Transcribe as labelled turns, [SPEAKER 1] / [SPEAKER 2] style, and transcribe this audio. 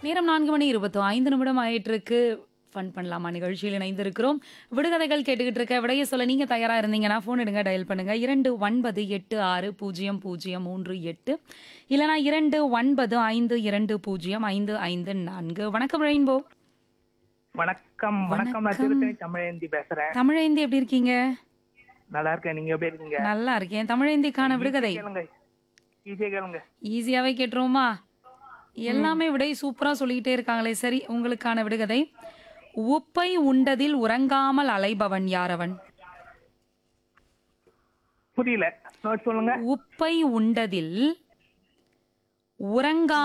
[SPEAKER 1] நேரம் நான்கு மணி இருபத்தி ஐந்து நிமிடம் ஆயிட்டு இருக்கு ஃபன் பண்ணலாமா நிகழ்ச்சியில் இணைந்திருக்கிறோம் விடுகதைகள் கேட்டுக்கிட்டு இருக்க விடைய சொல்ல நீங்க தயாரா இருந்தீங்கன்னா ஃபோன் எடுங்க டயல் பண்ணுங்க இரண்டு ஒன்பது எட்டு ஆறு பூஜ்ஜியம் பூஜ்ஜியம் மூன்று எட்டு இல்லனா இரண்டு ஒன்பது ஐந்து இரண்டு பூஜ்ஜியம் ஐந்து ஐந்து நான்கு வணக்கம் ரெயின்போ
[SPEAKER 2] வணக்கம் வணக்கம் நான் திருத்தணி தமிழேந்தி பேசுறேன்
[SPEAKER 1] தமிழேந்தி எப்படி இருக்கீங்க
[SPEAKER 2] நல்லா இருக்கேன் நீங்க எப்படி இருக்கீங்க
[SPEAKER 1] நல்லா இருக்கேன் தமிழேந்திக்கான விடுகதை
[SPEAKER 2] கேளுங்க ஈஸியா கேளுங்க
[SPEAKER 1] ஈஸியாவே கேட்டுருவோமா எல்லாமே விடை சூப்பரா சொல்லிக்கிட்டே இருக்காங்களே சரி உங்களுக்கான விடுகதை உப்பை உண்டதில் உறங்காமல் அலைபவன் யாரவன்
[SPEAKER 2] புரியல இன்னொரு சொல்லுங்க
[SPEAKER 1] உப்பை உண்டதில் உறங்கா